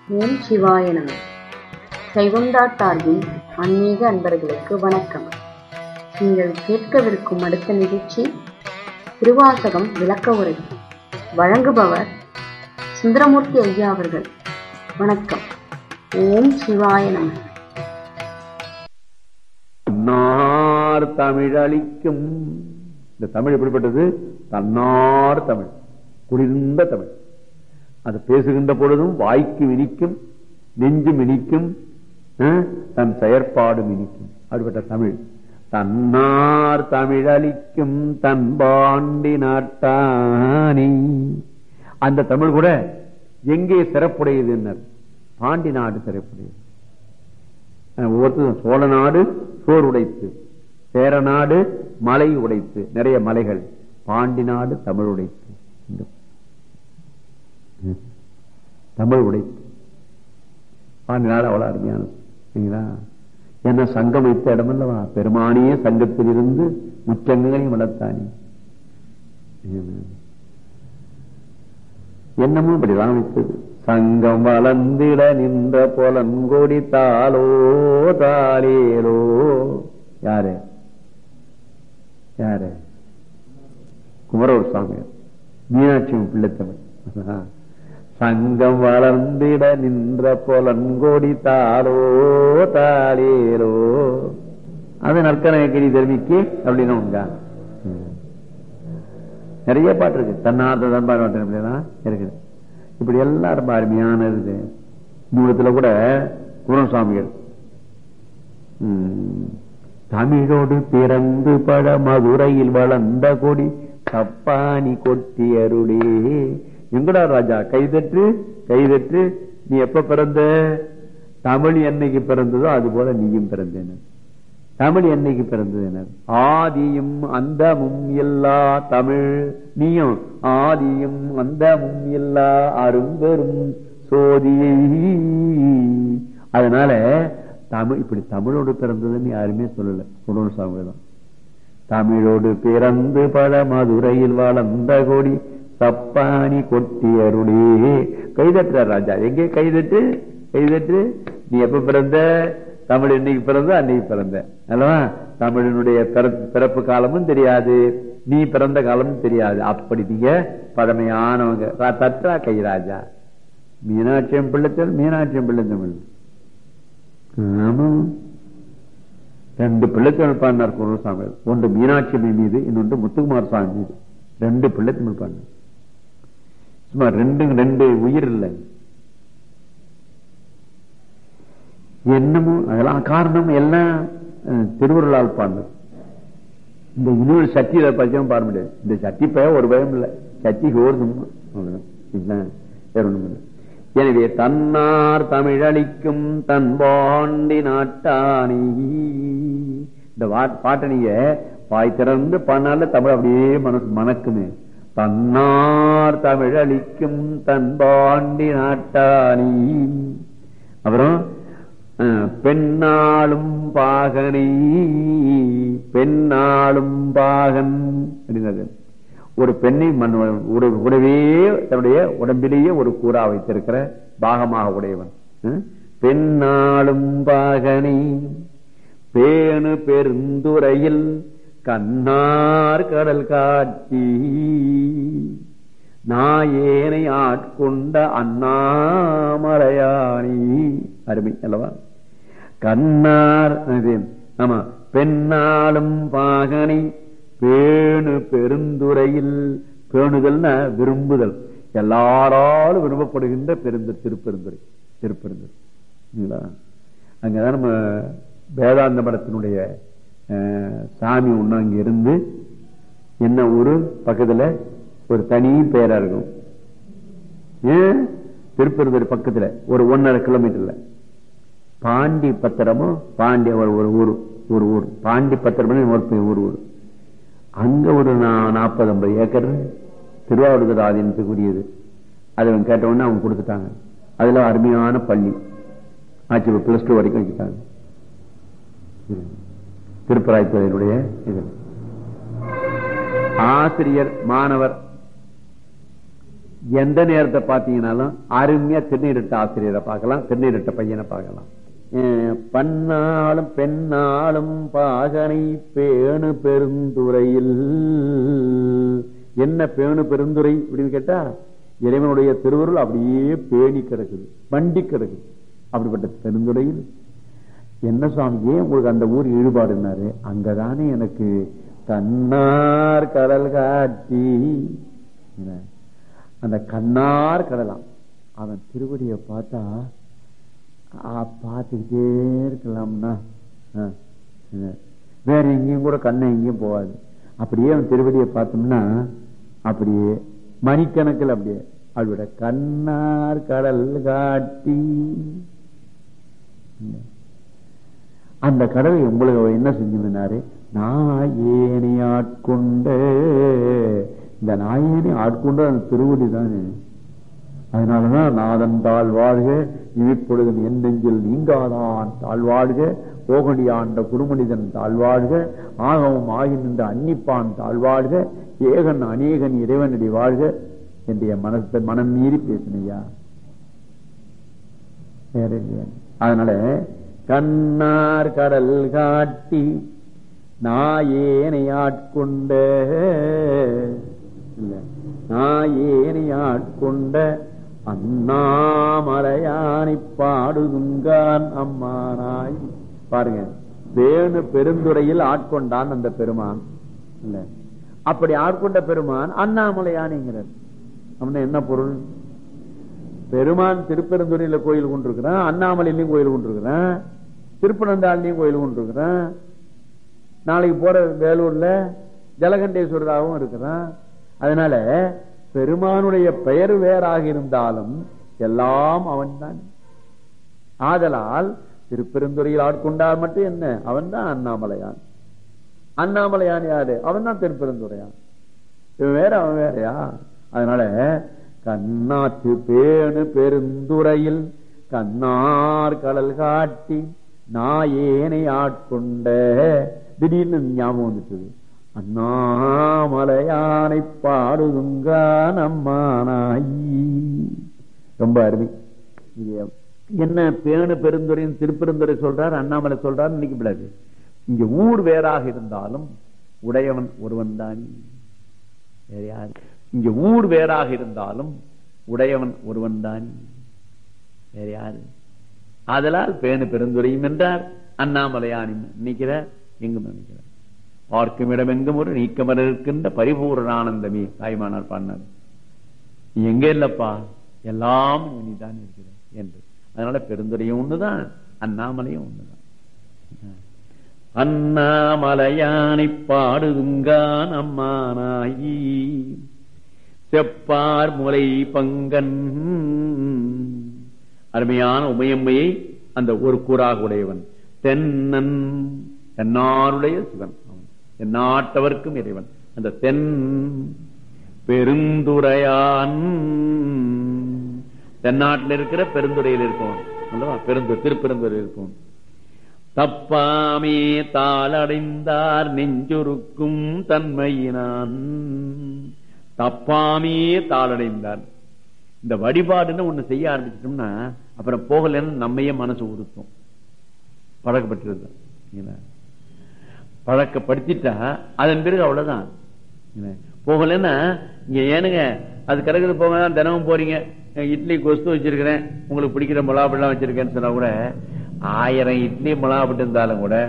ஓம் சிவாய நம சைவம்டா சார்பின் ஆன்மீக அன்பர்களுக்கு வணக்கம் நீங்கள் கேட்கவிருக்கும் அடுத்த நிகழ்ச்சி திருவாசகம் விளக்க உரை வழங்குபவர் சுந்தரமூர்த்தி ஐயா அவர்கள் வணக்கம் ஓம் சிவாய நம தன்னார் தமிழளிக்கும் இந்த தமிழ் எப்படிப்பட்டது தன்னார் தமிழ் குளிர்ந்த தமிழ் அது பேசுகின்ற பொழுதும் வாய்க்கு இனிக்கும் நெஞ்சும் இனிக்கும் அஹ், தன் செயற்பாடும் இனிக்கும் அப்படிப்பட்ட தமிழ் தன்னார் தமிழளிக்கும் தன் பாண்டி நாட்டானி அந்த தமிழ் கூட எங்கே சிறப்புடையது என்ன பாண்டி நாடு சிறப்புடையது ஒவ்வொருத்தரும் சோழ நாடு சோறு உடைத்து சேர நாடு மலை உடைத்து நிறைய மலைகள் பாண்டி நாடு தமிழ் உடைத்து இந்த ம். தமிழ் உடைத்து பாண்டி நாடு அவ்வளவு அருமையானது சரிங்களா என்ன சங்கம் வைத்த இடம் அல்லவா பெருமானியே சங்கத்தில் இருந்து முச்சங்களையும் வளர்த்தானி என்னமும் இப்படிதான் வைத்தது சங்கம் வளர்ந்திட நின்ற பொலன்கொடி தாளோ தாளேலோ யாரு யாரு குமரவர் சுவாமி மீனாட்சி பிள்ளைத்தமிழ் சங்கம் வளர்ந்திட நின்ற பொலன்கொடி தாளோ தாளேலோ அது நற்கனகிரி தெரிவிக்கு அப்படின்னு உண்டா ம். நிறைய பாட்டு இருக்கு தன்னார்த்த தன்பாடு அப்படிலாம் இருக்குது இப்படி எல்லாம் ரொம்ப அருமையான இருக்கு நூலத்துல கூட குருசாமிகள் தமிழோடு பிறந்து பட மதுரையில் வளர்ந்த கொடி கப்பானி கொட்டி அருளே எங்கடா ராஜா கைதட்டு கைதட்டு நீ எப்ப பிறந்த தமிழ் என்னைக்கு பிறந்ததோ அது போல நீயும் பிறந்தேன தமிழ் என்னைக்கு பிறந்தது என்ன ஆதியும் அந்தமும் எல்லா தமிழ் நீயும் ஆதியும் அந்தமும் எல்லா அரும்பெரும் சோதியை அதனால தமிழ் இப்படி தமிழோடு பிறந்ததுன்னு யாருமே சொல்லல குடோன் சாமி தான் தமிழோடு பிறந்து பல மதுரையில் வளர்ந்த கொடி சப்பானி கொட்டி அருளே கைதட்டுற ராஜா எங்கே கைதட்டு கைதட்டு நீ எப்ப பிறந்த தமிழ் இன்னைக்கு பிறந்த அன்னைக்கு பிறந்த அல்லவா தமிழினுடைய பிறப்பு- பிறப்பு காலமும் தெரியாது நீ பிறந்த காலமும் தெரியாது அப்படி நீங்க பழமையானவங்க ரா- தட்டா கை ராஜா மீனாட்சியம் பிள்ளைத்தல் மீனாட்சியம் பிள்ளை தமிழ் ஆமா ரெண்டு பிள்ளைத்தமிழ் பாடினார் குருசாமி ஒன்று மீனாட்சி அம்மை மீது இன்னொன்று முத்துக்குமார் சாமி மீது ரெண்டு பிள்ளைத்தமிழ் பாடினார் சும்மா ரெண்டு ரெண்டு உயிர் இல்லை என்னமோ அதெல்லாம் காரணம் எல்லாம் அஹ், திருவருளால் பாடினது இந்த இன்னொரு சட்டியில பச்சையும் பாட முடியாது இந்த சட்டி பய ஒரு பயம் இல்லை சட்டி ஓடுதும் அவ்வளவுதான் சரிங்களா? வேற ஒண்ணும் இல்லை எனவே தன்னார் தமிழளிக்கும் தன் பாண்டி நாட்டானி இந்த வா- பாட்டை நீங்க வாய் திறந்து பண்ணால தமிழ் அப்படியே மனசு மணக்குமே தன்னார் தமிழளிக்கும் தன் பாண்டி நாட்டானி அப்புறம் அஹ், பெண்ணாளும் பாகனை பெண்ணாளும் பாகன் அப்படிங்கிறது ஒரு பெண்ணை மண் ஒரு உடவே தன்னுடைய உடம்பிலேயே ஒரு கூறா வைத்திருக்கிற பாகமாக உடையவன் அஹ், பெண்ணாளும் பாகனை பேணு பெருந்துறையில் கண்ணார் கடல் காட்சி நாயேனை ஆட்கொண்ட அண்ணாமலையாணி அருமை அல்லவா கண்ணார் இது, ஆமா பெண்ணாளும் பாகனை பேணு பெருந்துறையில் பேணுதல்னா விரும்புதல் எல்லாராலும் விரும்பப்படுகின்ற பெருந்த திருப்பெருந்துறை திருப்பெருந்துறை சரிங்களா? அங்கதான் நம்ம வேதாந்த மடத்தினுடைய அஹ், சாமி ஒண்ணு அங்க இருந்து என்ன ஊரு பக்கத்துல ஒரு தனி பேரா இருக்கும் ஏன் திருப்பெருந்துறை பக்கத்துல ஒரு ஒன்னரை கிலோமீட்டர்ல பாண்டி பத்திரமும் பாண்டி ஒரு ஒரு ஊர் ஒரு ஊர் பாண்டி பத்திரம் ஒரு பெ- ஒரு ஊர் அங்க ஒரு நாற்பது ஐம்பது ஏக்கர் திருவாவூர் ஆதீனத்துக்குரியது அதை அவன் கேட்ட உடனே அவங்க கொடுத்துட்டாங்க அதுல அருமையான பள்ளி ஆட்சி பிளஸ் டூ வரைக்கும் வச்சுட்டாங்க திருப்பராய்த்துறையினுடைய இது ஆசிரியர் மாணவர் எந்த நேரத்தை பார்த்தீங்கன்னாலும் அருமையா திருநீரிட்ட ஆசிரியரை பார்க்கலாம் திருநீரிட்ட பையனை பார்க்கலாம் அஹ் பன்னாலும் பெண்ணாலும் பாகனை பேணு பெருந்துறையில் என்ன பேணு பெருந்துறை அப்படின்னு கேட்டா இறைவனுடைய திருவருள் அப்படியே பேணி கிடக்குது வண்டி கிடக்குது அப்படிப்பட்ட பெருந்துறையில் என்ன சுவாமி ஏன் உங்களுக்கு அந்த ஊர் ஈடுபாடுனாரு அங்கதானே எனக்கு கண்ணார் கடல் காட்டி என்ன? அந்த கண்ணார் கடலாம் அவன் திருவடியை பார்த்தா ஆ, பார்த்துக்கிட்டே இருக்கலாம்னா ஆ, என்ன? வேற எங்கேயும் கூட கண்ணை எங்கேயும் போகாது அப்படியே அவன் திருவடியை பார்த்தோம்னா அப்படியே மணிக்கணக்கில் அப்படியே அவளோட கண்ணார் கடல் காட்டி அந்த கடலை உங்களுக்கு அவர் என்ன செஞ்சிருந்தாரு நாயேனை ஆட்கொண்ட இந்த நாயேனை ஆட்கொண்ட அந்த திருவடி தானே அதனாலதான் நாதன் தாழ்வாழ்க இவிப்பொழுது என் நெஞ்சில் நீங்காதான் தாழ்வாழ்க கோகடி ஆண்ட குருமனிதன் தாழ்வாழ்க ஆகவும் ஆகி நின்ற அன்னிப்பான் தாழ்வாழ்க ஏகன் அநேகன் இறைவனடி வாழ்க என்னுடைய மனத்தை மனம் மீறி பேசினையா வேற இல்லையா அதனால கண்ணார் கடல் காட்டி நாயேனை ஆட்கொண்ட இல்ல நாயேனை ஆட்கொண்ட அண்ணாமலையானை பாடுதுங்கான் அம்மானாய் பாருங்க வேணு பெருந்துறையில் ஆட்கொண்டான் அந்த பெருமான் இல்ல அப்படி ஆட்கொண்ட பெருமான் அண்ணாமலையானைங்கிறார் அப்படின்னா என்ன பொருள் பெருமான் திருப்பெருந்துறையில கோயில் கொண்டிருக்கிறான் அண்ணாமலையிலையும் கோயில் கொண்டிருக்கிறான் திருப்பனந்தாள்லயும் கோயில் கொண்டிருக்கிறான் நாளைக்கு போற வேலூர்ல ஜலகண்டேஸ்வரராகவும் இருக்கிறான் அதனால பெருமானுடைய பெயர் வேறாக இருந்தாலும் எல்லாம் அவன்தான் ஆதலால் திருப்பெருந்துறையில் ஆட்கொண்டால் மட்டும் என்ன அவன் தான் அண்ணாமலையான் அண்ணாமலையான் யாரு அவன் தான் திருப்பெருந்துறையான் இவன் வேற அவன் வேறயா அதனால கண்ணாற்று பேணு பெருந்துறையில் கண்ணார் கடல் காட்டி நாயேனை ஆட்கொண்ட திடீர்னு ஞாபகம் வந்துட்டது அண்ணாமலையானை பாடுதுங்கா நம்மானாயி ரொம்ப அருமை இது என்ன பேணு பெருந்துறையின் திருப்பெருந்துறை சொல்றார் அண்ணாமலை சொல்றார் நினைக்க கூடாது இங்க ஊர் வேறாக இருந்தாலும் உடையவன் ஒருவன் தான் வேற யாரு இங்க ஊர் வேறாக இருந்தாலும் உடையவன் ஒருவன் தான் வேற யாரு ஆதலால் பேணு பெருந்துரையும் என்றார் அண்ணாமலையானி நினைக்கிறார் எங்கும் நினைக்கிறார் பார்க்கும் இடம் எங்கும் ஒரு நீக்கமர இருக்கின்ற பரிபூரண ஆனந்தமே தாய்மானார் பாடினார் நீ எங்க இல்லப்பா எல்லாம் நீதான் இருக்கிற என்று அதனால பெருந்துரையும் ஒண்ணுதான் அண்ணாமலையும் ஒண்ணுதான் அண்ணாமலையானை பாடுதுங்கான் அம்மானாயி செப்பார் முலை பங்கன் அருமையான உமையம்மையை அந்த ஒரு கூறாக உடையவன் தென்னன் தென்னாருடைய சிவன் அவன். தென்னாட்டவர்க்கும் இறைவன் அந்த தென் பெருந்துரையான் தென்னாட்டில் இருக்கிற பெருந்துறையில் இருக்கவன் அல்லவா பெருந்துறை திருப்பெருந்துறையில் இருக்கவன் தப்பாமே தாளடைந்தார் நெஞ்சுருக்கும் தன்மையினான் தப்பாமே தாளடைந்தார் இந்த வழிபாடுன்னு ஒண்ணு செய்ய ஆரம்பிச்சிட்டோம்னா அப்புறம் போகலன்னு நம்மையே மனசு உறுத்தும் பழக்கப்பட்டிருந்த பழக்கப்படுத்திட்டா அதன் பிறகு அவ்வளவுதான் என்ன, போகலன்னா இங்க ஏனுங்க அது கிடக்குது போக தினமும் போறீங்க இட்லி கொஸ்து வச்சிருக்கிறேன் உங்களுக்கு பிடிக்கிற மிளகாப்பெல்லாம் வச்சிருக்கேன்னு சொன்னா கூட ஆயிரம் இட்லி மிளகாப்பட்டு இருந்தாலும் கூட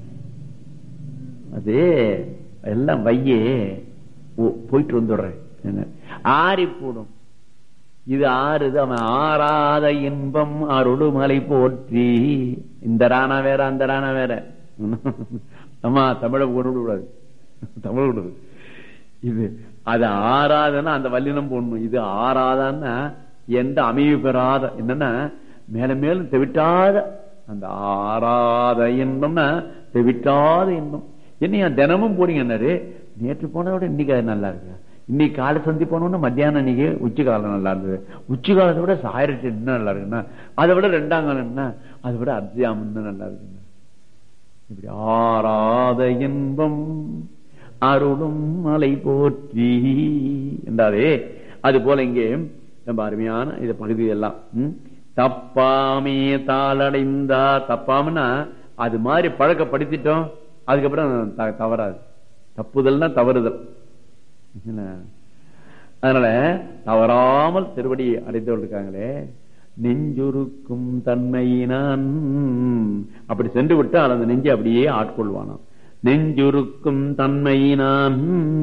அது எல்லாம் வையே ஓ, போயிட்டு வந்துடுறேன் என்ன, ஆறி போடும் இது ஆறுது அவன் ஆறாத இன்பம் அருளுமலை போற்றி இந்த ராணா வேற அந்த ராணா வேற ஆமா தமிழை கொண்டு விடக்கூடாது தமிழ் விடுது இது அது ஆறாதன்னா அந்த வல்லினம் போடணும் இது ஆறாதன்னா எந்த அமைவு பெறாத என்னன்னா மேல மேலும் தெவிட்டாத அந்த ஆறாத இன்பம்னா தெவிட்டாத இன்பம் என்னையா தினமும் போறீங்கன்னாரு நேற்று போனதை விட இன்னைக்கு அது நல்லா இருக்கு இன்னைக்கு காலை சந்தி போனோம்னா மத்தியானம் இன்னைக்கு உச்சி காலம் நல்லா இருந்தது உச்சி காலத்தை விட சாயிரட்டு என்ன நல்லா இருக்குன்னா அதை விட ரெண்டாம் காலம் என்ன அதை விட அத்தியாமன்னு நல்லா இருக்குன்னா இப்படி ஆறாத இன்பம் அருளும் மலை போற்றி என்றாரே அது போல இங்கே ரொம்ப அருமையான இது பகுதி எல்லாம் ம்? தப்பாமே தாளடைந்தா தப்பாமனா அது மாதிரி பழக்கப்படுத்திட்டோம் அதுக்கப்புறம் த- தவறாது தப்புதல்னா தவறுதல் என்ன? அதனால தவறாமல் திருவடி அடைந்தவர்கள் இருக்காங்களே நெஞ்சுருக்கும் தன்மையினான் அப்படி சென்று விட்டால் அந்த நெஞ்சை அப்படியே ஆட்கொள்வானாம் நெஞ்சுருக்கும் தன்மையினான்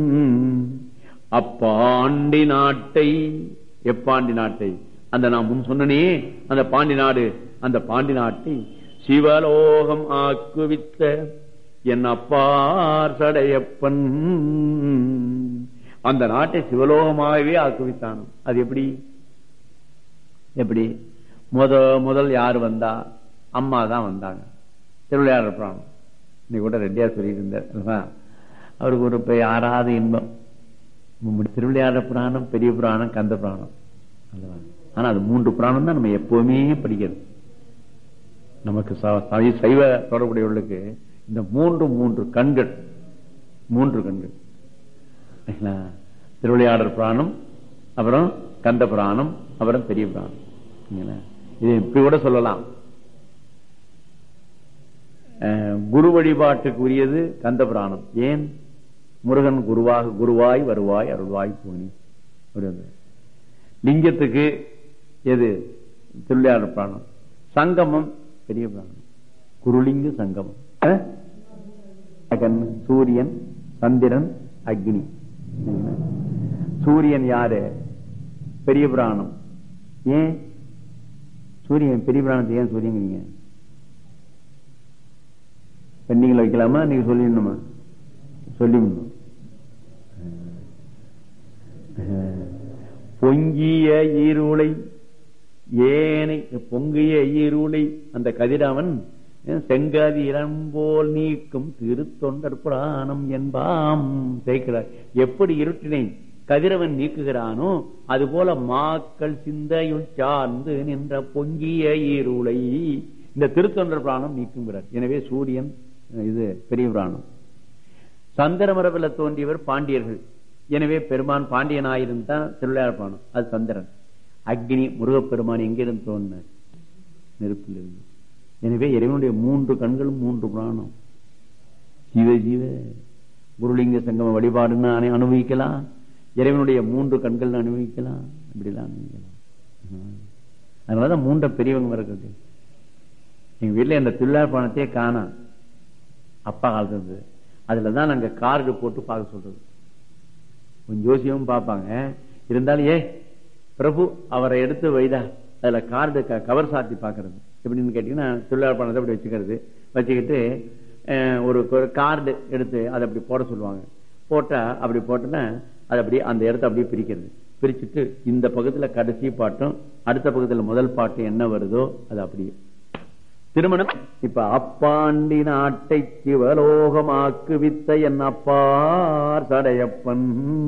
அப்பாண்டி நாட்டை எப்பாண்டி நாட்டை அந்த நான் முன் சொன்னனே அந்த பாண்டி நாடு அந்த பாண்டி நாட்டை சிவலோகம் ஆக்குவித்த என் அப்பார் சடையப்பன் அந்த நாட்டை சிவலோகமாகவே ஆக்குவித்தான் அது எப்படி எப்படி முத முதல் யார் வந்தா அம்மா தான் வந்தாங்க திருவிளையாடல் புராணம் இன்னைக்கு கூட ரெட்டியார் சொல்லிட்டு இருந்தார் அல்லவா? அவருக்கு ஒரு இப்ப யாராத இன்பம் மும்மூடி திருவிளையாடல் புராணம் பெரிய புராணம் கந்த புராணம் அல்லவா? ஆனா அது மூன்று புராணம் தான் நம்ம எப்பவுமே படிக்கிறது நமக்கு ச- சை- சைவ தொடர்புடையவர்களுக்கு இந்த மூன்று மூன்று கண்கள் மூன்று கண்கள் சரிங்களா? திருவிளையாடல் புராணம் அப்புறம் கந்த புராணம் அப்புறம் பெரிய புராணம் சரிங்களா? இது இப்படி கூட சொல்லலாம் அஹ், குரு வழிபாட்டுக்கு உரியது கந்த புராணம் ஏன் முருகன் குருவாக குருவாய் வருவாய் அருள்வாய் போனி அப்படி வந்தது. லிங்கத்துக்கு எது திருவிளையாடல் புராணம் சங்கமம் பெரிய புராணம் குருலிங்க சங்கமம் அஹ்? அகன், சூரியன் சந்திரன் அக்னி சரிங்களா? சூரியன் யாரு பெரிய புராணம் ஏன் சூரியன் பெரிய புராணத்தை ஏன் சூரியங்கிறீங்க பெண்டிங்ல வைக்கலாமா நீங்க சொல்லிடணுமா சொல்லிடணும் பொங்கிய ஈருளை ஏனை பொங்கிய ஈருளை அந்த கதிரவன் செங்கதி போல் நீக்கும் திருத்தொண்டர் புராணம் என்பாம் சேர்க்கிறார் எப்படி இருட்டினை கதிரவன் நீக்குகிறானோ அதுபோல மாக்கள் சிந்தையுள் சார்ந்து நின்ற பொங்கிய ஈருளை இந்த திருத்தொண்டர் புராணம் நீக்குங்கிறார் எனவே சூரியன் இது பெரிய புராணம் சந்திர மரபில் தோன்றியவர் பாண்டியர்கள் எனவே பெருமான் பாண்டியனாயிருந்தான் திருவிளையாட புராணம் அது சந்திரன் அக்னி முருகப்பெருமான் எங்கிருந்து தோன்றினார் நெருப்பில் இருந்து எனவே இறைவனுடைய மூன்று கண்களும் மூன்று புராணம் ஜீவ ஜீவ குருலிங்க சங்கம வழிபாடுன்னு அனு- அனுபவிக்கலாம் இறைவனுடைய மூன்று கண்கள் அனுபவிக்கலாம் இப்படிலாம் அனுபவிக்கலாம் ம். அதனாலதான் மூன்ற பெரியவங்க இருக்குது எங்க வீட்டுல இந்த திருவிழா பணத்தையே காணோம் அப்பா காலத்துல இருந்து அதுலதான் நாங்க கார்டு போட்டு பார்க்க சொல்றது கொஞ்சம் ஜோசியமும் பார்ப்பாங்க இருந்தாலும் ஏ பிரபு அவரை எடுத்து வைதா அதுல கார்டு கவர் சாத்தி பாக்குறது எப்படின்னு கேட்டீங்கன்னா திருவிழா பணத்தை அப்படி வச்சுக்கிறது வச்சுக்கிட்டு அஹ், ஒரு கார்டு எடுத்து அதை அப்படி போட சொல்லுவாங்க போட்டா அப்படி போட்டோன்னா அது அப்படியே அந்த இடத்த அப்படியே பிரிக்கிறது பிரிச்சுட்டு இந்த பக்கத்துல கடைசி பாட்டும் அடுத்த பக்கத்துல முதல் பாட்டு என்ன வருதோ அது அப்படியே திருமணம் இப்ப அப்பாண்டி நாட்டை சிவலோகமாக்கு வித்த என் அப்பார் சடையப்பன்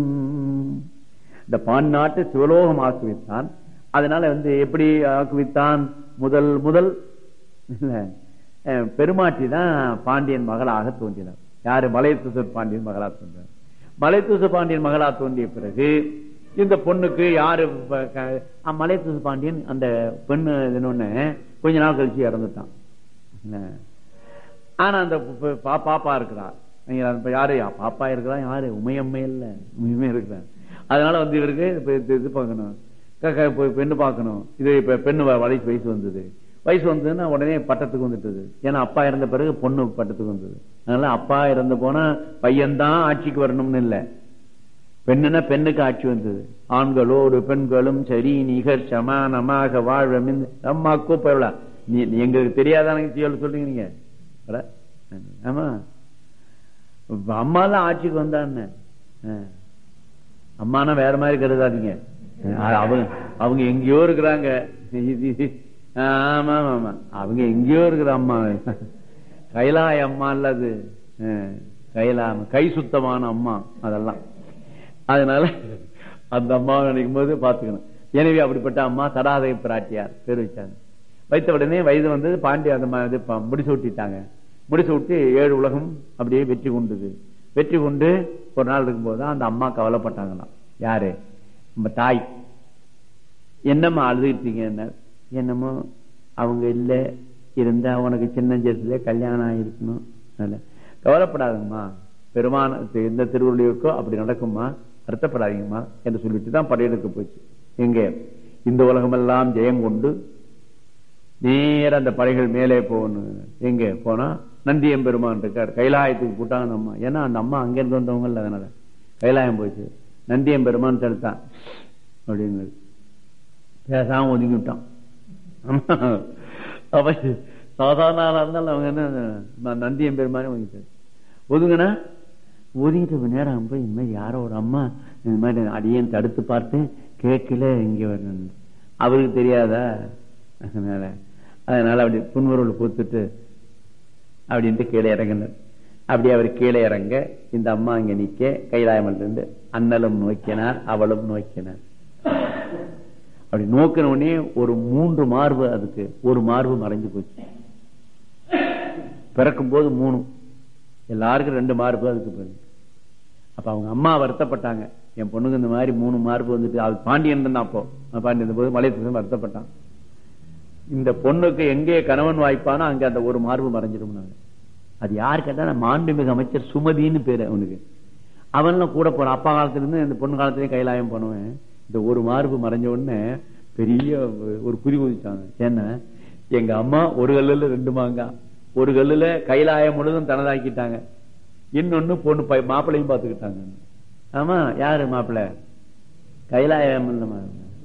இந்த பாண்டி நாட்டை சிவலோகம் ஆக்குவித்தான் அதனால வந்து எப்படி ஆக்குவித்தான் முதல் முதல் இல்ல, அஹ், பெருமாட்டி தான் பாண்டியன் மகளாக தோன்றினார் யாரு மலையத்தூசர் பாண்டியன் மகளாக தோன்றினார் மலைத்தூச பாண்டியன் மகளா தோன்றிய பிறகு இந்த பொண்ணுக்கு யாரு ப- க- அஹ், மலைத்தூச பாண்டியன் அந்த பெண்ணு இதுன்னு கொஞ்ச நாள் கழிச்சு இறந்துட்டான் என்ன? ஆனா அந்த ப- பா- பாப்பா இருக்கிறா நீங்க இப்ப யாரு யா- பாப்பா இருக்கிறா யாரு உமையம்மை இல்ல உமையம்மை இருக்கிறா அதனால வந்து இவருக்கு இப்ப இது இது பார்க்கணும் க- க- இப்ப பெண்ணு பார்க்கணும் இது இப்ப பெண்ணு வ- வயசு வயசு வந்தது வயசு வந்ததுன்னா உடனே பட்டத்துக்கு வந்துட்டது ஏன்னா அப்பா இறந்த பிறகு பொண்ணு பட்டத்துக்கு வந்தது அதனால அப்பா இறந்து போனா பையன்தான் ஆட்சிக்கு வரணும்னு இல்ல பெண்ணுனா பெண்ணுக்கு ஆட்சி வந்தது ஆண்களோடு பெண்களும் சரி நிகர் சமானமாக வாழ அம்மா கூப்பிடலாம் நீ நீ எங்களுக்கு தெரியாதானு சொல்றீங்க நீங்க அட, ஆமா அம்மா தான் ஆட்சிக்கு வந்தான்னு அம்மானா வேற மாதிரி கருதாதீங்க அஹ் அவங்க அவங்க எங்கேயோ இருக்கிறாங்க இது- ஆமா ஆமா ஆமா அவங்க எங்கேயோ இருக்கிற அம்மா கைலாய அம்மா இல்ல அது அஹ், கைலாம கை சுத்தமான அம்மா அதெல்லாம் அதனால அந்த அம்மா நினைக்கும் போது பாத்துக்கணும் எனவே அப்படிப்பட்ட அம்மா தடாதை பிராட்டியார் பேர் வச்சாங்க வைத்த உடனே வயது வந்தது பாண்டிய அந்த மா- இது ப- முடிச்சு விட்டுட்டாங்க முடிச்சு விட்டு ஏழு உலகம் அப்படியே வெற்றி கொண்டது வெற்றி கொண்டு ஒரு நாள் இருக்கும்போது தான் அந்த அம்மா கவலைப்பட்டாங்களாம் யாரு நம்ம தாய் என்னம்மா அழுதுகிட்டீங்க என்ன என்னமோ அவங்க இல்ல இருந்தா உனக்கு சின்ன ஜெயத்துல கல்யாணம் ஆயிருக்கணும் அதனால கவலைப்படாதம்மா பெருமான இந்த திருவள்ளுவருக்கோ அப்படி நடக்குமா வருத்தப்படாதீங்கம்மா என்று சொல்லிட்டு தான் படையெடுக்க போச்சு எங்க இந்த உலகமெல்லாம் ஜெயம் கொண்டு நேர அந்த படைகள் மேலே போகணும் எங்க போனா நந்தியம் பெருமான் இருக்கார் கைலாயத்துக்கு போட்டாங்க அந்த அம்மா ஏன்னா அந்த அம்மா அங்கிருந்து வந்தவங்க இல்ல அதனால கைலாயம் போச்சு நந்தியம் பெருமான் தடுத்தான் அப்படின்னு பேசாம ஒதுங்கி விட்டான் ஆமா. அப்ப சாதாரண ஆளா இருந்தாலும் அவங்க என்ன நந்தியம் பெருமானே ஒதுங்கிட்டாரு ஒதுங்கினா ஒதுங்கிட்டு கொஞ்ச நேரம் போய் இந்த மாதிரி யாரோ ஒரு அம்மா இந்த மாதிரி அடியேன் தடுத்து பார்த்தேன் கேட்கல இங்க வரணும் அவருக்கு தெரியாதா அதனால அதனால அப்படி புன்முருள் பூத்துட்டு அப்படின்ட்டு கீழே இறங்கினார் அப்படி அவர் கீழே இறங்க இந்த அம்மா இங்க நிக்க கைலாயமல் இருந்து அண்ணலும் நோக்கினார் அவளும் நோக்கினார் அப்படி நோக்கின உடனே ஒரு மூன்று மார்பு அதுக்கு ஒரு மார்பு மறைஞ்சு போச்சு பிறக்கும் போது மூணு எல்லாருக்கும் ரெண்டு மார்பு அதுக்கு பிறகு அப்ப அவங்க அம்மா வருத்தப்பட்டாங்க என் பொண்ணுக்கு இந்த மாதிரி மூணு மார்பு வந்துட்டு அது பாண்டியன் தான் அப்போ பாண்டியன் போது மலையத்துக்கு வருத்தப்பட்டான் இந்த பொண்ணுக்கு எங்கே கணவன் வாய்ப்பானோ அங்க அந்த ஒரு மார்பு மறைஞ்சிடும் அது யார் கேட்டா மாண்புமிகு அமைச்சர் சுமதின்னு பேரு அவனுக்கு அவன்லாம் கூட போறான் அப்பா காலத்துல இருந்து இந்த பொண்ணு காலத்திலயும் கைலாயம் போனவன் இந்த ஒரு மார்பு மறைஞ்ச உடனே பெரிய ஒரு குதி குதிச்சாங்க ஏன்னா எங்க அம்மா ஒரு கல்லுல ரெண்டு மாங்காய் ஒரு கல்லுல கைலாயம் முழுதும் தனதாக்கிட்டாங்க இன்னொன்னு பொண்ணு பை- மாப்பிள்ளையும் பாத்துக்கிட்டாங்க ஆமா யாரு மாப்பிள்ளை கைலாயம் இல்லம்மா.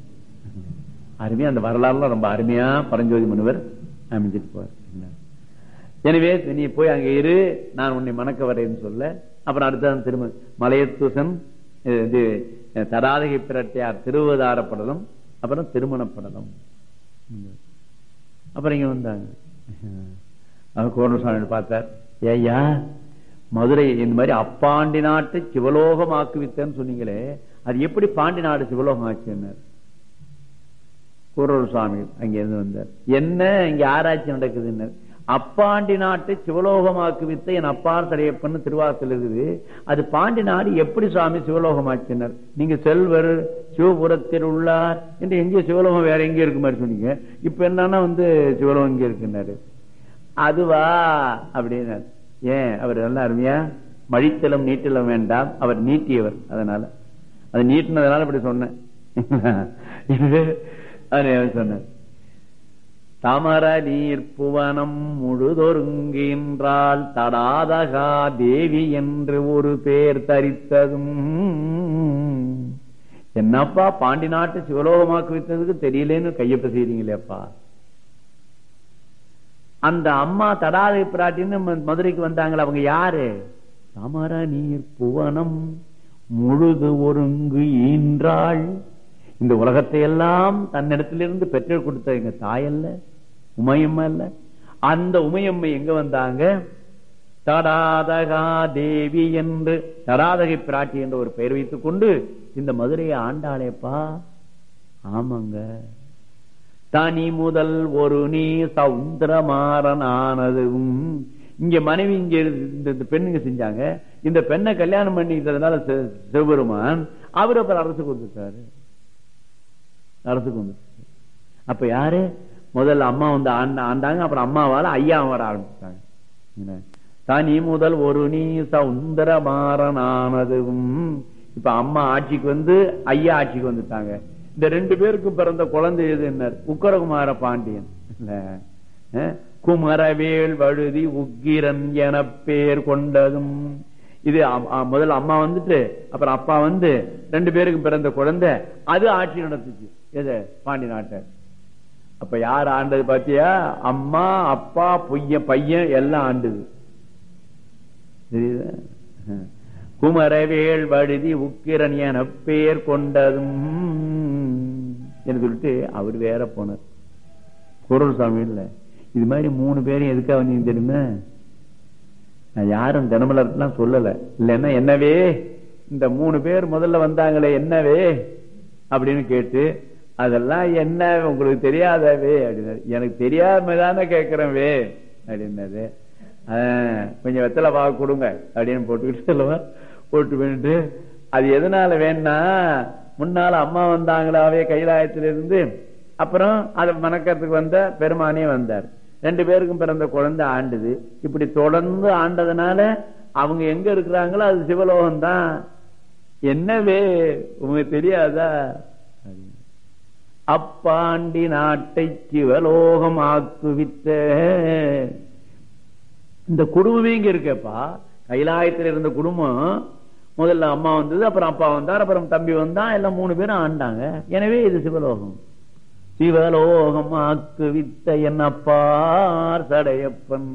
அருமையா அந்த வரலாறுலாம் ரொம்ப அருமையா பரஞ்சோதி முனிவர் அமைஞ்சிட்டு போவார் எனவே நீ போய் அங்க இரு நான் உன்னை மணக்க வரேன்னு சொல்ல அப்புறம் அடுத்த திரும்ப மலையத்தூசன் இது தடாதகை பிரட்டையார் திருவதாரப்படலம் அப்புறம் திருமணப்படலம் அப்புறம் இங்க வந்தாங்க அவர் கோரணசாமி பார்த்தார் ஏய்யா மதுரை இந்த மாதிரி அப்பாண்டி நாட்டு சிவலோகம் ஆக்குவித்தேன்னு சொன்னீங்களே அது எப்படி பாண்டி நாடு சிவலோகம் ஆச்சுன்னார் கூரூர் சுவாமி அங்கிருந்து வந்தார் என்ன இங்க ஆராய்ச்சி நடக்குதுன்னு அப்பாண்டி நாட்டு சிவலோகமாக்கு வித்த என் அப்பார் தடையப்பன்னு திருவாசல் இருக்குது அது பாண்டி நாடு எப்படி சுவாமி சிவலோகமாச்சினர் நீங்க செல்வர் சிவபுரத்தில் உள்ளார் என்று எங்க சிவலோகம் வேற எங்க இருக்கு மாதிரி சொன்னீங்க இப்ப என்னன்னா வந்து சிவலோகம் இங்க இருக்குன்னாரு அதுவா அப்படின்னாரு ஏன் அவர் நல்லா அருமையா மழித்தலம் நீட்டிலம் வேண்டாம் அவர் நீட்டியவர் அதனால அது நீட்டினதுனால இப்படி சொன்னேன் இது அது சொன்னார் தமர நீர் புவனம் முழுதொருங்கின்றால் தடாதகா தேவி என்று ஒரு பேர் தரித்ததும் என்னப்பா பாண்டி நாட்டு சிவலோகமாக்கு வைத்ததுக்கு தெரியலேன்னு கையப்ப செய்றீங்களேப்பா அந்த அம்மா தடாதை பிராட்டின்னு ம- மதுரைக்கு வந்தாங்களே அவங்க யாரு தமர நீர் புவனம் முழுது ஒருங்கு ஈன்றாள் இந்த உலகத்தை எல்லாம் தன்னிடத்திலிருந்து பெற்றோர் கொடுத்த எங்க தாயல்ல உமையம்மா இல்ல அந்த உமையம்மை எங்க வந்தாங்க தடாதகா தேவி என்று தடாதகை பிராட்டி என்ற ஒரு பெயர் வைத்துக் கொண்டு இந்த மதுரையை ஆண்டாளேப்பா ஆமாங்க தனி முதல் ஒரு நீ சவுந்தரமாறன் ஆனதும் இங்க மனைவி இங்க இந்த இந்த பெண்ணுங்க செஞ்சாங்க இந்த பெண்ணை கல்யாணம் பண்ணிக்கிறதுனால சிவ- சிவபெருமான் அவர் அப்புறம் அரசுக்கு வந்துட்டாரு அரசுக்கு வந்து அப்ப யாரு முதல்ல அம்மா வந்து ஆண்ட ஆண்டாங்க அப்புறம் அம்மாவால ஐயா வர ஆரம்பிச்சாங்க என்ன? தனி முதல் ஒரு நீ சவுந்தரமாறன் ஆனதும் இப்ப அம்மா ஆட்சிக்கு வந்து ஐயா ஆட்சிக்கு வந்துட்டாங்க இந்த ரெண்டு பேருக்கும் பிறந்த குழந்தை எது என்ன உக்கரகுமார பாண்டியன் இல்ல அஹ், குமரவேல் வழுதி உக்கிரன் என பேர் கொண்டதும் இது அம்- அ- முதல்ல அம்மா வந்துட்டு அப்புறம் அப்பா வந்து ரெண்டு பேருக்கும் பிறந்த குழந்தை அது ஆட்சி நடத்துச்சு எது பாண்டி நாட்டை அப்ப யார் ஆண்டது பாத்தியா அம்மா அப்பா பொய்ய பையன் எல்லாம் ஆண்டுது தெரியுதா அஹ். குமரவேல் வழுதி உக்கிரன் என பேர் கொண்டதும் என்று சொல்லிட்டு அவர் வேற போனார் குரல் சாமி இல்ல இது மாதிரி மூணு பேரும் எதுக்காக வந்தீங்க தெரியுமா நான் யாரும் தினமலர்லாம் சொல்லல இல்லைன்னா என்னவே இந்த மூணு பேர் முதல்ல வந்தாங்களே என்னவே அப்படின்னு கேட்டு அதெல்லாம் என்ன உங்களுக்கு தெரியாதவே அப்படின்னாரு எனக்கு தெரியாம தானே கேட்கிறேன் வே அப்படின்னாரு "ஆஹ், கொஞ்சம் வெத்தலை பாக கொடுங்க அப்படின்னு போட்டுக்கிட்டு சொல்லவா போட்டு வேண்டு அது எதனால வேணா முன்னால அம்மா வந்தாங்களாவே கைலாயத்திலிருந்து அப்புறம் அதை மணக்கிறதுக்கு வந்த பெருமானே வந்தார் ரெண்டு பேருக்கும் பிறந்த குழந்தை ஆண்டுது இப்படி தொடர்ந்து ஆண்டதுனால அவங்க எங்க இருக்கிறாங்களோ அது சிவலோகம் தான் என்னவே உங்களுக்கு தெரியாதா அப்பாண்டி நாட்டை சிவலோகம் ஆக்குவித்த இந்த குடும்பமே இங்க இருக்கேப்பா கைலாயத்தில் இருந்த குடும்பம் முதல்ல அம்மா வந்தது அப்புறம் அப்பா வந்தார் அப்புறம் தம்பி வந்தான் எல்லாம் மூணு பேரும் ஆண்டாங்க எனவே இது சிவலோகம் சிவலோகம் ஆக்குவித்த என் அப்பார் சடையப்பன்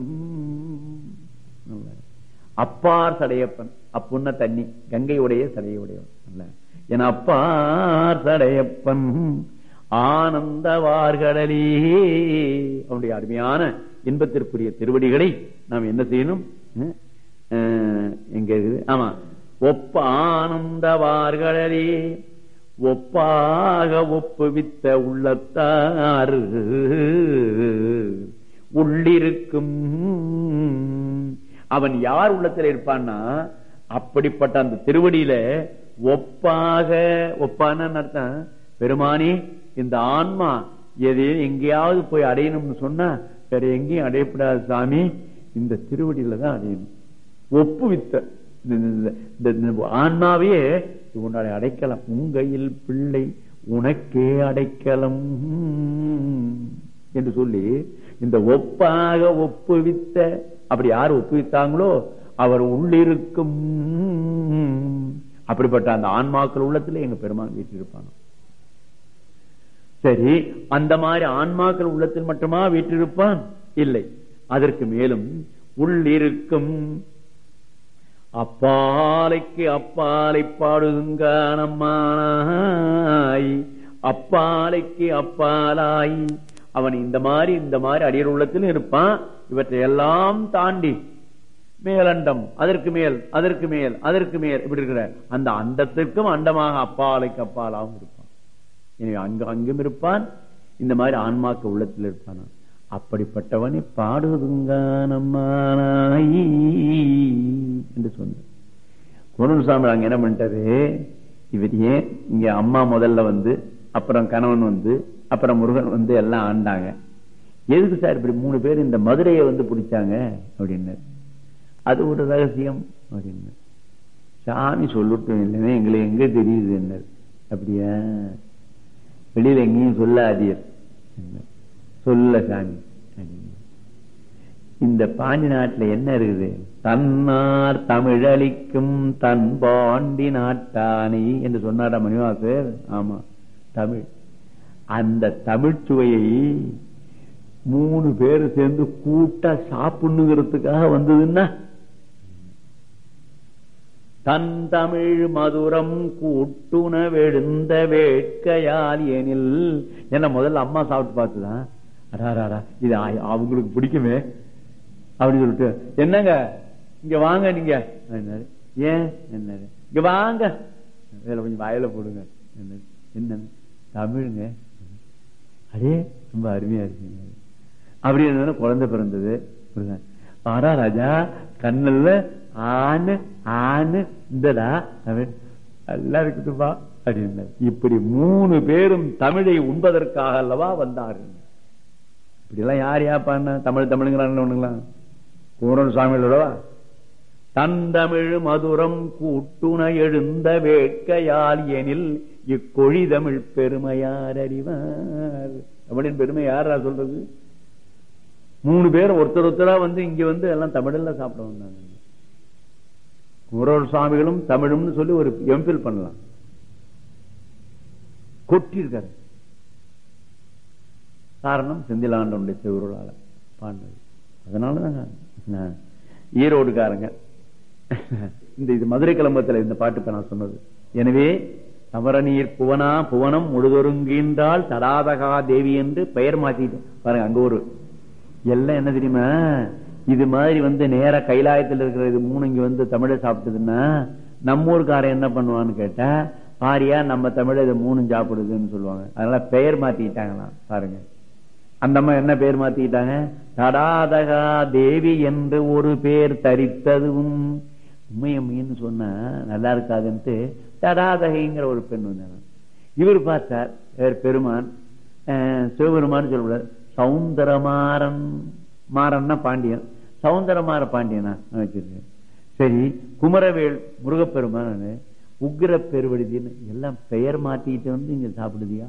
அப்பார் சடையப்பன் அப்புன்ன தண்ணி கங்கையுடைய சடையுடையவன் என் அப்பார் சடையப்பன் ஆனந்தவார்கடலே அவனுடைய அருமையான இன்பத்திற்குரிய திருவடிகளை நாம் என்ன செய்யணும் எங்க இருக்குது ஆமா ஒப்ப ஆனந்தவார்களே ஒப்பாக ஒப்புவித்த உள்ளத்தார் உள்ளிருக்கும் அவன் யார் உள்ளத்தில் இருப்பான்னா அப்படிப்பட்ட அந்த திருவடியில ஒப்பாக ஒப்பான அர்த்தம் பெருமானி இந்த ஆன்மா எதையும் எங்கேயாவது போய் அடையணும்னு சொன்னா வேற எங்கேயும் அடையப்படாது சாமி இந்த திருவடியில தான் அடையணும் ஒப்புவித்த ஆன்மாவே உன்னுடைய அடைக்கலம் உங்கையில் பிள்ளை உனக்கே அடைக்கலம் என்று சொல்லி இந்த ஒப்பாக ஒப்புவித்த அப்படி யார் ஒப்புவித்தாங்களோ அவர் உள்ளிருக்கும் அப்படிப்பட்ட அந்த ஆன்மாக்கள் உள்ளத்துல எங்க பெருமான் வீட்டிருப்பாங்க சரி அந்த மாதிரி ஆன்மாக்கள் உள்ளத்தில் மட்டுமா வீற்றிருப்பான் இல்லை அதற்கு மேலும் உள்ளிருக்கும் அப்பாலைக்கு அப்பாலை பாடுங்கானம்மானாய் அப்பாலைக்கு அப்பாலாய் அவன் இந்த மாதிரி இந்த மாதிரி அடியர் உள்ளத்திலும் இருப்பான் இவற்றை எல்லாம் தாண்டி மேலண்டம் அதற்கு மேல் அதற்கு மேல் அதற்கு மேல் இப்படி இருக்கிற அந்த அண்டத்திற்கும் அண்டமாக அப்பாலைக்கு அப்பாலாகவும் இருப்பான் எனவே அங்கு அங்கும் இருப்பான் இந்த மாதிரி ஆன்மாக்க உள்ளத்தில் இருப்பானா அப்படிப்பட்டவனை பாடுதுங்கானம்மானாய் என்று சொன்ன குணசாமி அங்க என்ன பண்ணிட்டாரு இவர் ஏன் இங்க அம்மா முதல்ல வந்து அப்புறம் கணவன் வந்து அப்புறம் முருகன் வந்து எல்லாம் ஆண்டாங்க எதுக்கு சார் இப்படி மூணு பேர் இந்த மதுரையை வந்து பிடிச்சாங்க அப்படின்னு அது ஒரு ரகசியம் அப்படின்னு சாமி சொல்லட்டும் இல்லைன்னா எங்களுக்கு எங்க தெரியுது என்ன அப்படியா வெளியில எங்கேயும் சொல்லாதீர் சொல்ல சாமி இந்த பாண்டி நாட்டுல என்ன இருக்குது தன்னார் தமிழளிக்கும் தன் பாண்டி நாட்டானி என்று சொன்னாரா மணிவாசர் ஆமா தமிழ் அந்த தமிழ் சுவையை மூணு பேர் சேர்ந்து கூட்டா சாப்பிடணுங்கிறதுக்காக வந்ததுன்னா தன் தமிழ் மதுரம் கூட்டுணவெழுந்த வேட்கையால் எனில் என்ன முதல்ல அம்மா சாப்பிட்டு பார்த்துதான் அடாராடா இது அவங்களுக்கு பிடிக்குமே அப்படின்னு சொல்லிட்டு என்னங்க இங்க வாங்க நீங்க ஏன் என்ன இங்க வாங்க வேலை கொஞ்சம் வாயில போடுங்க என்ன தமிழுங்க அடே ரொம்ப அருமையா இருக்கு அப்படி இருந்தாலும் குழந்தை பிறந்தது ஆடா ராஜா கண்ணல்ல ஆணு ஆணு இந்தடா நல்லா இருக்குதுப்பா அப்படின்னு இப்படி மூணு பேரும் தமிழை உண்பதற்காக அல்லவா வந்தார்கள் இப்படி எல்லாம் யார் யாப்பான்னா தமிழ் தமிழுங்கிறாங்க ஒண்ணுங்களா குமரன் சுவாமிகளோடவா தந்தமிழ் மதுரம் கூட்டுண எழுந்த வேட்கையால் எனில் இக்கொழி தமிழ் பெருமையார் அறிவார் தமிழின் பெருமை யாரா சொல்றது மூணு பேர் ஒருத்தர் ஒருத்தரா வந்து இங்க வந்து எல்லாம் தமிழ்ல சாப்பிட வந்தாங்க குமரன் சுவாமிகளும் தமிழும்னு சொல்லி ஒரு எம்பில் பண்ணலாம் கொட்டியிருக்காரு காரணம் செந்திலாண்டனுடைய திருவுருளால பாண்டது அதனாலதான் ஈரோடுக்காரங்க இந்த இது மதுரை கிளம்பத்துல இந்த பாட்டு இப்ப நான் சொன்னது எனவே தவறநீர் புவனா புவனம் முழுதொருங்கின்றால் தடாதகா தேவி என்று பெயர் மாத்திட்டு பாருங்க அங்க ஒரு எல்லாம் என்ன தெரியுமா இது மாதிரி வந்து நேர கைலாயத்தில் இருக்கிற இது மூணு இங்க வந்து தமிழை சாப்பிட்டதுன்னா நம்ம ஊருக்காரன் என்ன பண்ணுவான்னு கேட்டா பாரியா நம்ம தமிழ இது மூணும் சாப்பிடுதுன்னு சொல்லுவாங்க அதனால பெயர் மாத்திக்கிட்டாங்களாம் பாருங்க அந்த அம்மா என்ன பேர் மாத்திக்கிட்டாங்க தடாதகா தேவி என்று ஒரு பேர் தரித்ததும் உண்மையம்மின்னு சொன்னா நல்லா இருக்காதுன்ட்டு தடாதகைங்கிற ஒரு பெண் வந்தாங்க இவர் பார்த்தார் வேறு பெருமான் அஹ், சிவபெருமான் சொல்லக்கூடாது சவுந்தரமாறன் மாறன்னா பாண்டியன் சவுந்தரமாற பாண்டியனா நான் வச்சிருக்கேன் சரி குமரவேல் முருகப்பெருமான் உக்கிர பெருவடிதின்னு எல்லாம் பெயர் மாத்திக்கிட்டு வந்து இங்க சாப்பிடுதியா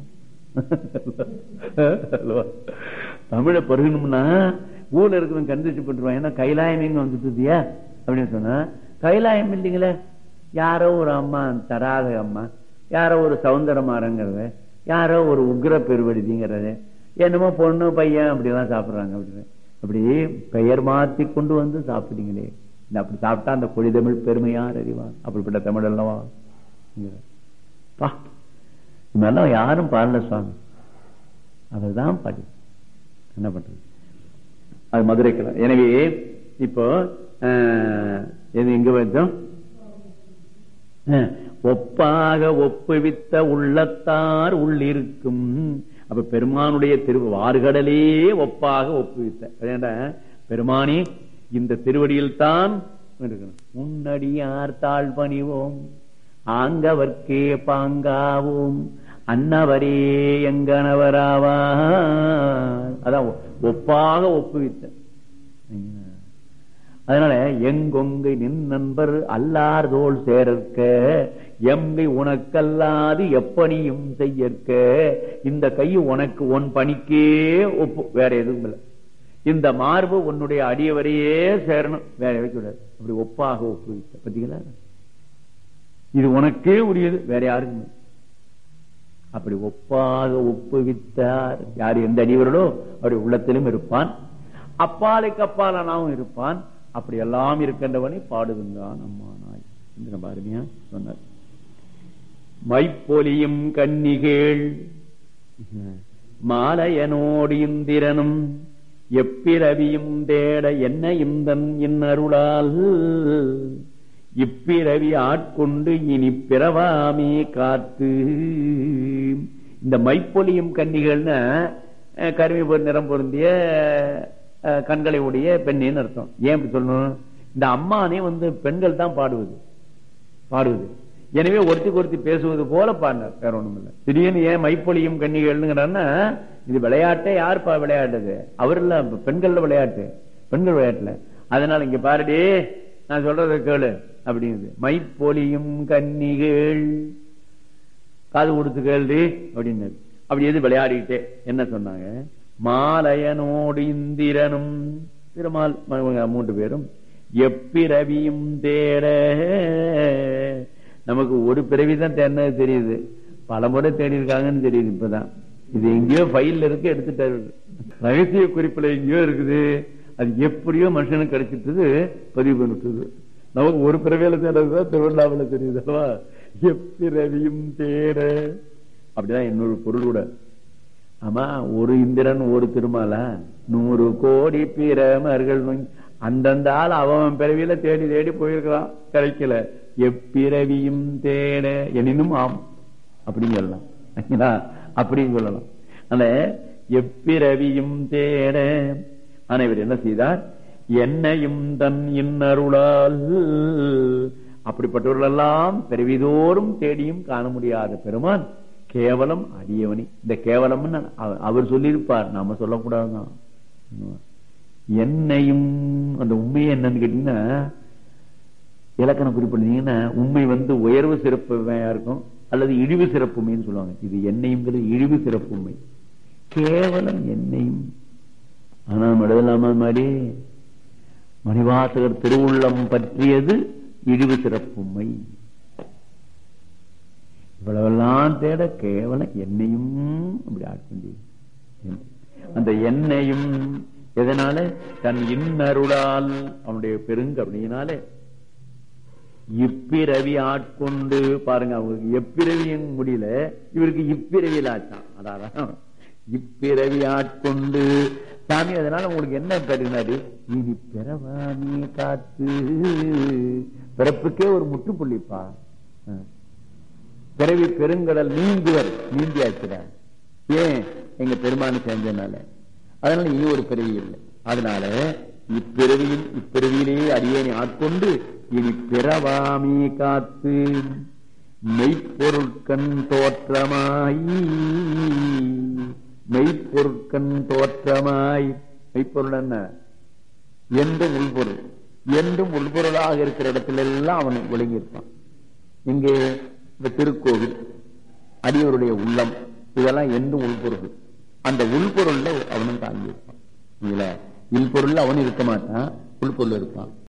அல்லவா? தமிழை பருகணும்னா ஊர்ல இருக்கிறவங்க கண்டிச்சு போட்டுருவான் ஏன்னா கைலாயம் எங்க வந்துட்டுதியா அப்படின்னு சொன்னா கைலாயம் இல்லைங்களே யாரோ ஒரு அம்மா தராத அம்மா யாரோ ஒரு சவுந்தரமாரங்கிறத யாரோ ஒரு உக்ர பெருவடிதிங்கிறத என்னமோ பொண்ணு பையன் அப்படிலாம் சாப்பிடுறாங்க அப்படின்னு அப்படி பெயர் மாத்தி கொண்டு வந்து சாப்பிடுங்களே இந்த அப்படி சாப்பிட்டா அந்த கொடி தமிழ் பெருமையார் அறிவார் அப்படிப்பட்ட தமிழ் அல்லவா பா இதெல்லாம் யாரும் பாடல சுவாமி அதுதான் பாடி என்ன பண்றது அது மதுரைக்கலாம் எனவே இப்போ அஹ், இது எங்க வச்சோம் அஹ், ஒப்பாக ஒப்புவித்த உள்ளத்தார் உள்ளிருக்கும் அப்ப பெருமானுடைய திரு வார்கடலே ஒப்பாக ஒப்புவித்த ஏண்டா, பெருமானே இந்த திருவடியில் தான் இருக்கணும் முன்னடியார் தாழ் பணிவோம் ஆங்கவர்க்கே பாங்காவோம் அன்னவரே எங்கனவராவார் அதான் ஒப்பாக ஒப்புவித்த அதனால எங்கொங்கை நின் நண்பர் அல்லார் தோல் சேரற்க எங்கை உனக்கல்லாது எப்பணியும் செய்யற்க இந்த கை உனக்கு உன் பணிக்கே ஒப்பு வேற எதுவும் இல்லை இந்த மார்பு உன்னுடைய அடியவரையே சேரணும் வேற வைக்கூடாது அப்படி ஒப்பாக ஒப்புவித்த பாத்தீங்களா இது உனக்கே உரியது வேற யாருக்கும் இல்லை. அப்படி ஒப்பாக ஒப்புவித்தார் யார் எந்த அடியவர்களோ அவருடைய உள்ளத்திலும் இருப்பான் அப்பாலைக்கு அப்பாலானாவும் இருப்பான் அப்படி எல்லாம் இருக்கின்றவனை பாடுகின்றான் அம்மானாய் என்று நம்ம அருமையா சொன்னார் மைப்பொலியும் கன்னிகேள் மாலையனோடு இந்திரனும் எப்பிரவியும் தேட என்ன இந்தன் இன்னருளால் இப்பிரவி ஆட்கொண்டு இனி பிறவாமே காத்து இந்த மைப்பொலியும் கன்னிகள்னா அஹ், கருமை பொரு- நிறம் பொருந்திய அஹ், கண்களை உடைய பெண்ணின்னு அர்த்தம் ஏன் இப்படி சொல்லணும் இந்த அம்மானே வந்து பெண்கள் தான் பாடுவது பாடுவது எனவே ஒருத்திக்கு ஒருத்தி பேசுவது போல பாடினார் வேற ஒண்ணும் இல்ல திடீர்னு ஏன் மைப்பொலியும் கன்னிகள்ங்கிறான்னா இது விளையாட்டே யாருப்பா விளையாடுறது அவர் இல்ல பெண்கள்ல விளையாட்டு பெண்கள் விளையாட்டுல அதனால இங்க பாருடி நான் சொல்றத கேளு அப்படிங்குது மைப்பொலியும் கன்னிகள் காது கொடுத்து கேள்வி அப்படின்னு அப்படி எது விளையாடிக்கிட்டே என்ன சொன்னாங்க மாலயனோடு இந்திரனும் திருமால் ம- மூன்று பேரும் எப்பிரவியும் தேட நமக்கு ஒரு பிறவி தான் தேடினது தெரியுது பல முறை தேடி இருக்காங்கன்னு தெரியுது இப்பதான் இது எங்கேயோ ஃபைல்ல இருக்கு எடுத்துட்டாரு ரகசிய குறிப்புல எங்கேயோ இருக்குது அது எப்படியோ மனுஷனுக்கு கிடைச்சிட்டது பதிவு பண்ணிட்டுது நமக்கு ஒரு பிறவியில தேடுறதுதான் திருவண்ணாமலை தெரியுது அல்லவா எப்பிறவியும் தேட அப்படிதான் இன்னொரு பொருள் கூட ஆமா ஒரு இந்திரன் ஒரு திருமாலா நூறு கோடி பிரமர்கள் நுங்- அந்தந்த ஆள் அவன் பிறவியில தேடி தேடி போயிருக்கிறான் கிடைக்கல எப்பிறவியும் தேட எனினும் ஆம் அப்படின்னு சொல்லலாம் சரிங்களா? அப்படின்னு சொல்லலாம் அதனால எப்பிறவியும் தேட ஆனா இவர் என்ன செய்தார் என்னையும் தன் இன்னருளால் அப்படிப்பட்டவர்கள் எல்லாம் பிறவிதோறும் தேடியும் காண முடியாத பெருமான் கேவலம் அடியவனி இந்த கேவலம்னு அவ- அவர் சொல்லியிருப்பார் நாம சொல்லக்கூடாதுதான் என்னையும் அந்த உண்மையை என்னன்னு கேட்டீங்கன்னா இலக்கண குறிப்பிட்டீங்கன்னா உண்மை வந்து உயர்வு சிறப்புமையா இருக்கும் அல்லது இழிவு சிறப்புமைன்னு சொல்லுவாங்க இது என்னையுங்கிறது இழிவு சிறப்புமை கேவலம் என்னையும் ஆனா நம்ம எழுதலாமா அது மாதிரி மணிவாசகர் திருவுள்ளம் பற்றியது இழிவு சிறப்புமை இவ்வளவெல்லாம் தேட கேவலம் என்னையும் அப்படி ஆட்கொண்டே அந்த எண்ணெயும் எதனால தன் இன்னருளால் அவனுடைய பெருங்கருணையினாலே இப்பிறவி ஆட்கொண்டு பாருங்க அவங்களுக்கு எப்பிறவியும் முடியல இவருக்கு இப்பிறவியில் ஆச்சான் அதான் இப்பிறவி ஆட்கொண்டு சாமி அதனால உங்களுக்கு என்ன தருனாரு இனி பிறவாமே காத்து பிறப்புக்கே ஒரு முற்றுப்புள்ளிப்பா ஆ. பிறவி பெருங்கடல் நீந்துவர் நீந்தியாச்சுறார் ஏன் எங்க பெருமானு சேர்ந்ததுனால அதனால இனி ஒரு பிறவி இல்லை அதனால இப்பிறவியில் இப்பிறவியிலேயே அடியேனை ஆட்கொண்டு இனி பிறவாமே காத்து மெய்ப்பொருட்கண் தோற்றமாய் மெய்ப்பொருட்கண் தோற்றமாய் மெய்ப்பொருள் என்ன என்றும் உள்பொருள் என்றும் உள்பொருளாக இருக்கிற இடத்துல எல்லாம் அவன் விளங்கி இருப்பான் இங்கே இந்த திருக்கோவில் அடியவருடைய உள்ளம் இதெல்லாம் என்றும் உள்பொருள் அந்த உள்பொருள்ல அவனும் தாங்கி இருப்பான் இல்ல இல்பொருள் அவன் இருக்க மாட்டான் உள்பொருள் இருப்பான்